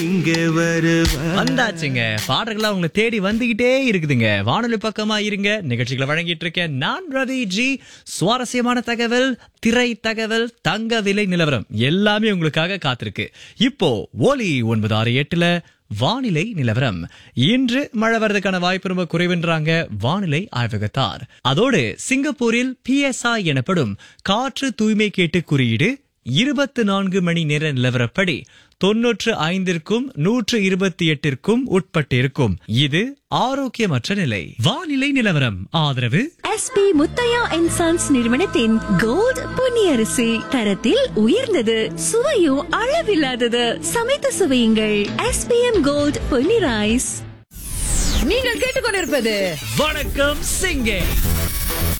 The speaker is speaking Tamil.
இங்க வருவ வந்தாச்சுங்க பாடல்களா உங்களை தேடி வந்துகிட்டே இருக்குதுங்க வானொலி பக்கமா இருங்க நிகழ்ச்சிகளை வழங்கிட்டு இருக்கேன் நான் ரவி ஜி சுவாரஸ்யமான தகவல் திரை தகவல் தங்க விலை நிலவரம் எல்லாமே உங்களுக்காக காத்திருக்கு இப்போ ஒலி ஒன்பது ஆறு எட்டுல வானிலை நிலவரம் இன்று மழை வர்றதுக்கான வாய்ப்பு ரொம்ப குறைவென்றாங்க வானிலை ஆய்வகத்தார் அதோடு சிங்கப்பூரில் பிஎஸ்ஐ எனப்படும் காற்று தூய்மை கேட்டு குறியீடு இருபத்து நான்கு மணி நேர நிலவரப்படி தொன்னூற்று ஐந்திற்கும் நூற்று இருபத்தி எட்டிற்கும் உட்பட்டிருக்கும் இது ஆரோக்கியமற்ற நிலை வானிலை நிலவரம் ஆதரவு எஸ்பி முத்தையா அண்ட் சன்ஸ் நிறுவனத்தின் கோல்ட் பொன்னியரிசி தரத்தில் உயர்ந்தது சுவையும் அளவில்லாதது சமைத்து சுவையுங்கள் எஸ்பிஎம் கோல்ட் பொன்னி ரைஸ் நீங்கள் கேட்டுக்கொண்டிருப்பது வணக்கம் சிங்கே